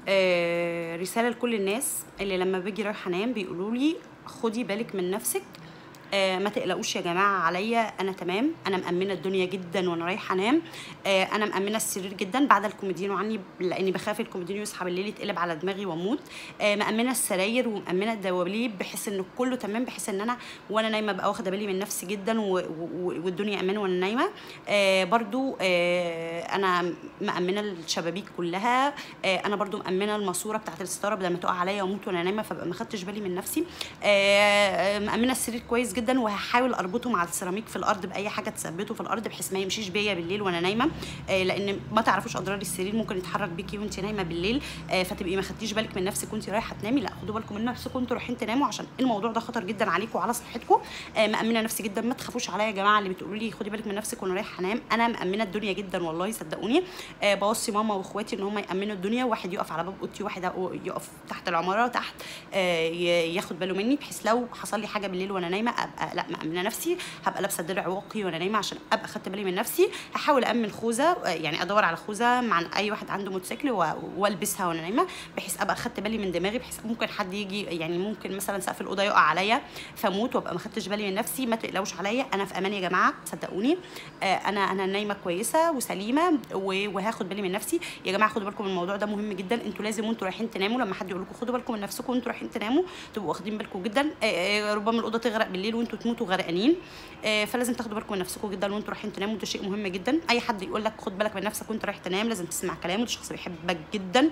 آه رساله لكل الناس اللي لما باجي رايحه انام بيقولوا لي خدي بالك من نفسك آه ما تقلقوش يا جماعه عليا انا تمام انا مامنه الدنيا جدا وانا رايحه انام آه انا مامنه السرير جدا بعد الكوميدينو عني لاني بخاف الكوميدينو يصحى بالليل يتقلب على دماغي واموت آه مامنه السراير ومامنه الدواليب بحيث ان كله تمام بحيث ان انا وانا نايمه ابقى واخده بالي من نفسي جدا و- و- والدنيا امان وانا نايمه آه برضو آه انا مامنه الشبابيك كلها آه انا برضو مامنه الماسوره بتاعت الستاره بدل ما تقع عليا واموت وانا نايمه فبقى ما خدتش بالي من نفسي آه مامنه السرير كويس جدا وهحاول اربطه مع السيراميك في الارض باي حاجه تثبته في الارض بحيث ما يمشيش بيا بالليل وانا نايمه آه لان ما تعرفوش اضرار السرير ممكن يتحرك بيكي وانت نايمه بالليل آه فتبقي ما خدتيش بالك من نفسك وانت رايحه تنامي لا خدوا بالكم من نفسكم وانتوا رايحين تناموا عشان الموضوع ده خطر جدا عليكم وعلى صحتكم آه مامنه نفسي جدا ما تخافوش عليا يا جماعه اللي بتقولوا لي خدي بالك من نفسك وانا رايحه انام انا مامنه الدنيا جدا والله صدقوني آه بوصي ماما واخواتي ان هم يامنوا الدنيا واحد يقف على باب اوضتي واحد يقف تحت العماره تحت آه ي- ياخد باله مني بحيث لو حصل لي حاجه بالليل وانا نايمه ابقى لا مامنه نفسي هبقى لابسه درع واقي وانا نايمه عشان ابقى خدت بالي من نفسي هحاول امن خوذه آه، يعني ادور على خوذه مع اي واحد عنده موتوسيكل و- والبسها وانا نايمه بحيث ابقى خدت بالي من دماغي بحيث ممكن حد يجي يعني ممكن مثلا سقف الاوضه يقع عليا فاموت وابقى ما خدتش بالي من نفسي ما تقلقوش عليا انا في امان يا جماعه صدقوني آه، انا انا نايمه كويسه وسليمه و- وهاخد بالي من نفسي يا جماعه خدوا بالكم من الموضوع ده مهم جدا انتوا لازم وانتوا رايحين تناموا لما حد يقول لكم خدوا بالكم من نفسكم وانتوا رايحين تناموا تبقوا واخدين بالكم جدا آه، آه، ربما الاوضه تغرق بالليل وانتوا تموتوا غرقانين آه، فلازم تاخدوا بالكم من نفسكم جدا وانتوا رايحين تناموا ده شيء مهم جدا اي حد يقول لك خد بالك من نفسك وانت رايح تنام لازم تسمع كلامه ده شخص بيحبك جدا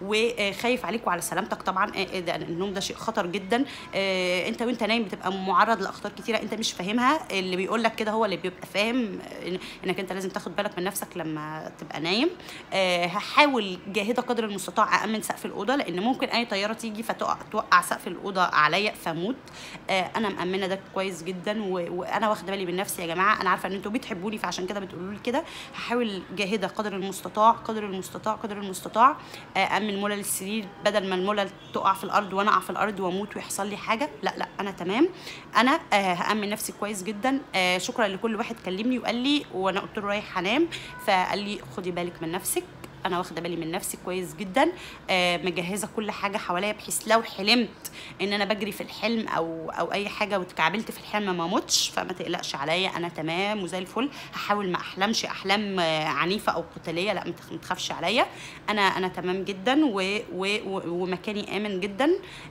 وخايف عليك وعلى سلامتك طبعا آه، آه، ده النوم ده شيء خطر جدا آه، انت وانت نايم بتبقى معرض لاخطار كتيره انت مش فاهمها اللي بيقول لك كده هو اللي بيبقى فاهم آه، إن- انك انت لازم تاخد بالك من نفسك لما تبقى نايم آه، هحاول جاهده قدر المستطاع امن سقف الاوضه لان ممكن اي طياره تيجي فتقع توقع سقف الاوضه عليا فاموت آه، انا مامنه ده كويس جدا و- وانا واخده بالي من نفسي يا جماعه انا عارفه ان انتوا بتحبوني فعشان كده بتقولوا لي كده هحاول جاهده قدر المستطاع قدر المستطاع قدر المستطاع آه، امن ملل السرير بدل ما الملل تقع في الارض وانا اقع في الارض واموت ويحصل لي حاجه لا لا انا تمام انا آه، هامن نفسي كويس جدا آه، شكرا لكل واحد كلمني وقال لي وانا قلت له رايح انام فقال لي خدي بالك من نفسك انا واخده بالي من نفسي كويس جدا آه مجهزه كل حاجه حواليا بحيث لو حلمت ان انا بجري في الحلم او او اي حاجه واتكعبلت في الحلم ما موتش فما تقلقش عليا انا تمام وزي الفل هحاول ما احلمش احلام آه، عنيفه او قتاليه لا ما تخ- ما تخافش عليا انا انا تمام جدا و و و ومكاني امن جدا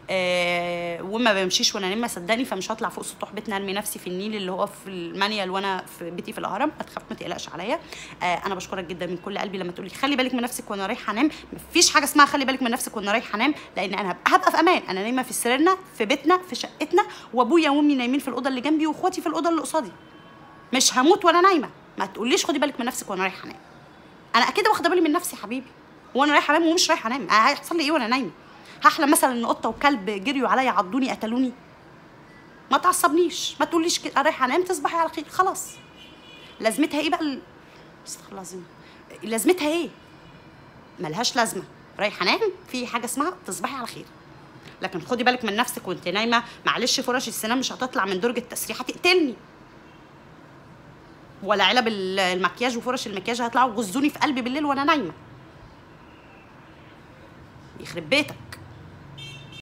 آه وما بمشيش وانا نايمه صدقني فمش هطلع فوق سطوح بيتنا ارمي نفسي في النيل اللي هو في المانيال وانا في بيتي في الهرم ما تخاف ما تقلقش عليا آه انا بشكرك جدا من كل قلبي لما تقولي خلي بالك من نفسك وانا رايحه انام مفيش حاجه اسمها خلي بالك من نفسك وانا رايحه انام لان انا هبقى, هبقى في امان انا نايمه في سريرنا في بيتنا في شقتنا وابويا وامي نايمين في الاوضه اللي جنبي واخواتي في الاوضه اللي قصادي مش هموت وانا نايمه ما تقوليش خدي بالك من نفسك وانا رايحه انام انا اكيد واخده بالي من نفسي يا حبيبي وانا رايحه انام ومش رايحه انام آه، هيحصل لي ايه وانا نايمه هحلم مثلا ان قطه وكلب جريوا عليا عضوني قتلوني ما تعصبنيش ما تقوليش كده رايحه انام تصبحي على خير خلاص لازمتها ايه بقى ال- استغفر الله العظيم لازمتها ايه ملهاش لازمه رايحه انام في حاجه اسمها تصبحي على خير لكن خدي بالك من نفسك وانت نايمه معلش فرش السنان مش هتطلع من درج التسريح هتقتلني ولا علب ال- المكياج وفرش المكياج هيطلعوا يغزوني في قلبي بالليل وانا نايمه يخرب بيتك